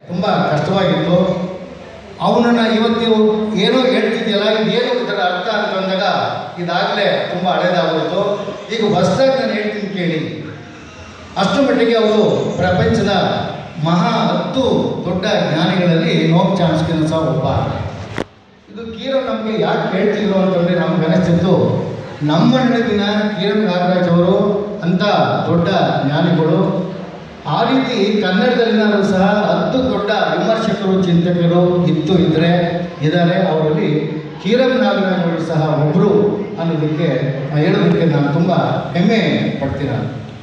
ತುಂಬ ಕಷ್ಟವಾಗಿತ್ತು ಅವನನ್ನು ಇವತ್ತು ಏನೋ ಹೇಳ್ತಿದ್ಯಲ್ಲ ಇದೇನು ಇದರ ಅರ್ಥ ಅಂತಂದಾಗ ಇದಾಗಲೇ ತುಂಬ ಹಳೇದಾಗೋಯ್ತು ಈಗ ಹೊಸದಾಗಿ ನಾನು ಹೇಳ್ತೀನಿ ಕೇಳಿ ಅಷ್ಟು ಮಟ್ಟಿಗೆ ಅವರು ಪ್ರಪಂಚದ ಮಹಾ ಹತ್ತು ದೊಡ್ಡ ಜ್ಞಾನಿಗಳಲ್ಲಿ ನೋಕ್ ಚಾನ್ಸ್ಕಿನ ಸಹ ಒಬ್ಬ ಇದು ಕೀರೋ ನಮಗೆ ಯಾಕೆ ಹೇಳ್ತಿದ್ರು ಅಂತಂದರೆ ನಮ್ಗೆ ಅನಿಸ್ತಿತ್ತು ನಮ್ಮ ದಿನ ಕಿರಣ್ ನಾಗರಾಜ್ ಅವರು ಅಂತ ದೊಡ್ಡ ಜ್ಞಾನಿಗಳು ಆ ರೀತಿ ಕನ್ನಡದಲ್ಲಿನಾದರೂ ಸಹ ಹತ್ತು ದೊಡ್ಡ ವಿಮರ್ಶಕರು ಚಿಂತಕರು ಇತ್ತು ಇದ್ದರೆ ಇದ್ದಾರೆ ಅವರಲ್ಲಿ ಕಿರಣ್ ನಾಗರಾಜ್ ಅವರು ಸಹ ಒಬ್ಬರು ಅನ್ನೋದಕ್ಕೆ ಹೇಳೋದಕ್ಕೆ ನಾನು ತುಂಬ ಹೆಮ್ಮೆ ಪಡ್ತೀನಿ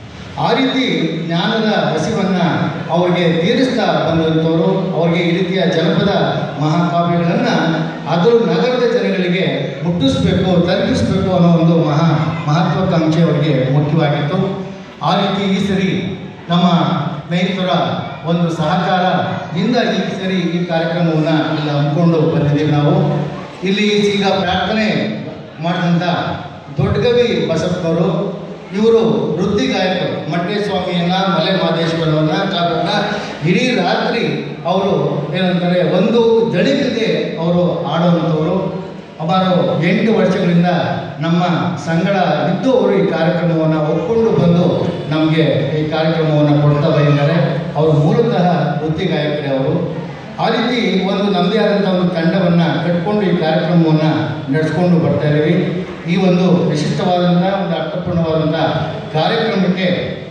ಆ ರೀತಿ ಜ್ಞಾನದ ಹಸಿವನ್ನು ಅವರಿಗೆ ತೀರಿಸ್ತಾ ಬಂದಂಥವರು ಅವರಿಗೆ ಈ ರೀತಿಯ ಜನಪದ ಮಹಾಕಾವ್ಯಗಳನ್ನು ಅದು ನಗರದ ಜನಗಳಿಗೆ ಮುಟ್ಟಿಸ್ಬೇಕು ತಲುಪಿಸ್ಬೇಕು ಅನ್ನೋ ಒಂದು ಮಹಾ ಮಹತ್ವಾಕಾಂಕ್ಷೆ ಅವರಿಗೆ ಮುಖ್ಯವಾಗಿತ್ತು ಆ ರೀತಿ ಈ ಸರಿ ನಮ್ಮ ಸ್ನೇಹಿತರ ಒಂದು ಸಹಕಾರದಿಂದ ಈ ಸರಿ ಈ ಕಾರ್ಯಕ್ರಮವನ್ನು ಇಲ್ಲಿ ಹಮ್ಮಿಕೊಂಡು ಬಂದಿದ್ದೀವಿ ನಾವು ಇಲ್ಲಿ ಈಗ ಪ್ರಾರ್ಥನೆ ಮಾಡಿದಂಥ ದೊಡ್ಡಗವಿ ಬಸಪ್ಪನವರು ಇವರು ವೃತ್ತಿ ಗಾಯಕರು ಮಟ್ಟೇಸ್ವಾಮಿಯನ್ನ ಮಲೆ ಮಹದೇಶ್ವರವನ್ನ ಕಾವ್ಯನ್ನ ಇಡೀ ರಾತ್ರಿ ಅವರು ಏನಂತಾರೆ ಒಂದು ದಳಿಗದೆ ಅವರು ಆಡುವಂಥವರು ಸುಮಾರು ಎಂಟು ವರ್ಷಗಳಿಂದ ನಮ್ಮ ಸಂಗಡ ಇದ್ದು ಅವರು ಈ ಕಾರ್ಯಕ್ರಮವನ್ನು ಒಪ್ಕೊಂಡು ಬಂದು ನಮಗೆ ಈ ಕಾರ್ಯಕ್ರಮವನ್ನು ಕೊಡ್ತಾ ಬಂದಿದ್ದಾರೆ ಅವರು ಮೂಲತಃ ವೃತ್ತಿ ಗಾಯಕರೇ ಅವರು ಆ ರೀತಿ ಒಂದು ನಮ್ಮದೇ ಆದಂಥ ಒಂದು ತಂಡವನ್ನು ಕಟ್ಕೊಂಡು ಈ ಕಾರ್ಯಕ್ರಮವನ್ನು ನಡೆಸ್ಕೊಂಡು ಬರ್ತಾ ಇದ್ದೀವಿ ಈ ಒಂದು ವಿಶಿಷ್ಟವಾದಂಥ ಒಂದು ಅರ್ಥಪೂರ್ಣವಾದಂಥ ಕಾರ್ಯಕ್ರಮಕ್ಕೆ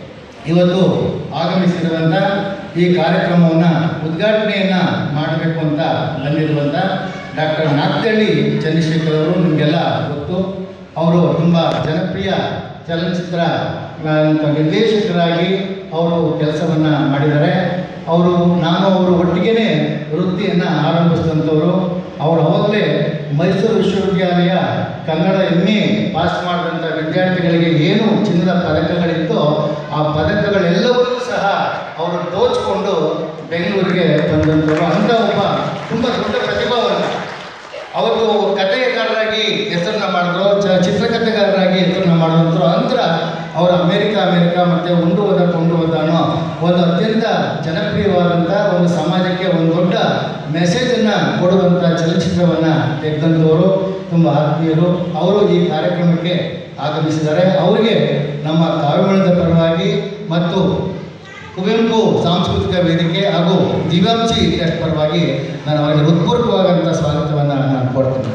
ಇವತ್ತು ಆಗಮಿಸಿರುವಂಥ ಈ ಕಾರ್ಯಕ್ರಮವನ್ನು ಉದ್ಘಾಟನೆಯನ್ನು ಮಾಡಬೇಕು ಅಂತ ಬಂದಿರುವಂಥ ಡಾಕ್ಟರ್ ನಾಗ್ತಳ್ಳಿ ಚಂದ್ರಶೇಖರ್ ಅವರು ನಿಮಗೆಲ್ಲ ಗೊತ್ತು ಅವರು ತುಂಬ ಜನಪ್ರಿಯ ಚಲನಚಿತ್ರ ಆ, ನಿರ್ದೇಶಕರಾಗಿ ಅವರು ಕೆಲಸವನ್ನು ಮಾಡಿದ್ದಾರೆ ಅವರು ನಾನು ಅವರು ಒಟ್ಟಿಗೆ ವೃತ್ತಿಯನ್ನು ಆರಂಭಿಸಿದಂಥವರು ಅವರು ಅವಾಗಲೇ ಮೈಸೂರು ವಿಶ್ವವಿದ್ಯಾಲಯ ಕನ್ನಡ ಎಮ್ ಎ ಪಾಸ್ ಮಾಡಿದಂಥ ವಿದ್ಯಾರ್ಥಿಗಳಿಗೆ ಏನು ಚಿನ್ನದ ಪದಕಗಳಿತ್ತೋ ಆ ಪದಕಗಳೆಲ್ಲವನ್ನೂ ಸಹ ಅವರು ದೋಚಿಕೊಂಡು ಬೆಂಗಳೂರಿಗೆ ಬಂದಂಥವರು ಅಂಥ ಒಬ್ಬ ತುಂಬ ದೊಡ್ಡ ಪ್ರತಿಭಾವಂತ ಅವರು ಕಥೆಗಾರರಾಗಿ ಹೆಸರನ್ನ ಮಾಡಿದ್ರು ಚ ಚಿತ್ರಕಥೆಗಾರರಾಗಿ ಹೆಸರನ್ನ ಮಾಡಿದ್ರು ನಂತರ ಅವರು ಅಮೇರಿಕ ಅಮೇರಿಕ ಮತ್ತು ಉಂಡು ಹೋದ ಕೊಂಡು ಹೋದ ಅನ್ನೋ ಒಂದು ಅತ್ಯಂತ ಜನಪ್ರಿಯವಾದಂಥ ಒಂದು ಸಮಾಜಕ್ಕೆ ಒಂದು ದೊಡ್ಡ ಮೆಸೇಜನ್ನು ಕೊಡುವಂಥ ಚಲನಚಿತ್ರವನ್ನು ತೆಗೆದಂಥವರು ತುಂಬ ಆತ್ಮೀಯರು ಅವರು ಈ ಕಾರ್ಯಕ್ರಮಕ್ಕೆ ಆಗಮಿಸಿದ್ದಾರೆ ಅವರಿಗೆ ನಮ್ಮ ಕಾವ್ಯಮಣದ ಪರವಾಗಿ ಮತ್ತು ಕುವೆಂಪು ಸಾಂಸ್ಕೃತಿಕ ವೇದಿಕೆ ಹಾಗೂ ದಿವ್ಯಾಂಶಿ ಟ್ರಸ್ಟ್ ಪರವಾಗಿ ನಾನು ಅವರಿಗೆ ಹೃತ್ಪೂರ್ವಕವಾದಂಥ ಸ್ವಾಗತವನ್ನು ನಾನು ಕೊಡ್ತೀನಿ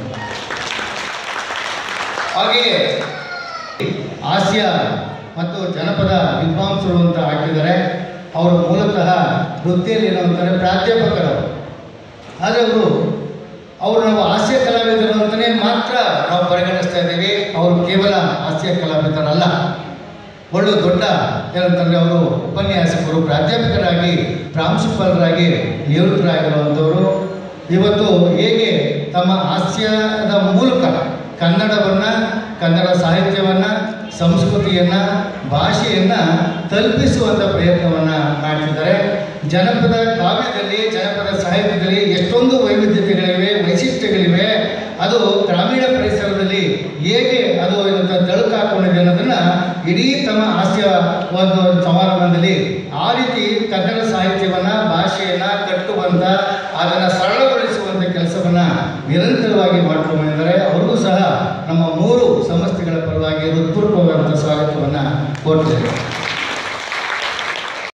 ಹಾಗೆಯೇ ಹಾಸ್ಯ ಮತ್ತು ಜನಪದ ವಿದ್ವಾಂಸರು ಅಂತ ಹಾಕಿದ್ದಾರೆ ಅವರು ಮೂಲತಃ ವೃತ್ತಿಯಲ್ಲಿ ಏನು ಅಂತಾರೆ ಪ್ರಾಧ್ಯಾಪಕರು ಆದರೆ ಅವರು ಅವರು ನಾವು ಹಾಸ್ಯ ಕಲಾವಿದರು ಅಂತಲೇ ಮಾತ್ರ ನಾವು ಪರಿಗಣಿಸ್ತಾ ಇದ್ದೀವಿ ಅವರು ಕೇವಲ ಹಾಸ್ಯ ಕಲಾವಿದರಲ್ಲ ಒಳ್ಳೆ ದೊಡ್ಡ ಏನಂತಂದರೆ ಅವರು ಉಪನ್ಯಾಸಕರು ಪ್ರಾಧ್ಯಾಪಕರಾಗಿ ಪ್ರಾಂಶುಪಾಲರಾಗಿ ನಿವೃತ್ತರಾಗಿರುವಂಥವರು ಇವತ್ತು ಹೇಗೆ ತಮ್ಮ ಹಾಸ್ಯದ ಮೂಲಕ ಕನ್ನಡವನ್ನು ಕನ್ನಡ ಸಾಹಿತ್ಯವನ್ನು ಸಂಸ್ಕೃತಿಯನ್ನು ಭಾಷೆಯನ್ನು ತಲುಪಿಸುವಂಥ ಪ್ರಯತ್ನವನ್ನು ಮಾಡ್ತಿದ್ದಾರೆ ಜನಪದ ಕಾವ್ಯದಲ್ಲಿ ಜನಪದ ಸಾಹಿತ್ಯದಲ್ಲಿ ಎಷ್ಟೊಂದು ವೈವಿಧ್ಯತೆಗಳಿವೆ ವೈಶಿಷ್ಟ್ಯಗಳಿವೆ ಅದು ಗ್ರಾಮೀಣ ಪರಿಸರದಲ್ಲಿ ಹೇಗೆ ಅದು ಇವತ್ತು ತಳುಕು ಹಾಕೊಂಡಿದೆ ಅನ್ನೋದನ್ನು ಇಡೀ ತಮ್ಮ ಹಾಸ್ಯ ಒಂದು ಸಮಾರಂಭದಲ್ಲಿ ಆ ರೀತಿ ಕನ್ನಡ ಸಾಹಿತ್ಯವನ್ನು ಭಾಷೆಯನ್ನು ಕಟ್ಟುವಂಥ ಅದನ್ನು ಸರಳಗೊಳಿಸುವಂಥ ಕೆಲಸವನ್ನು ನಿರಂತರವಾಗಿ ಮಾಡ್ಕೊಂಡು ಬಂದಿದ್ದಾರೆ ಅವ್ರಿಗೂ ಸಹ ನಮ್ಮ ಮೂರು ಸಂಸ್ಥೆಗಳ ಪರವಾಗಿ ಹೃತ್ಪೂರ್ವಕವಾದಂಥ ಸ್ವಾಗತವನ್ನು ಕೋರ್ತೇವೆ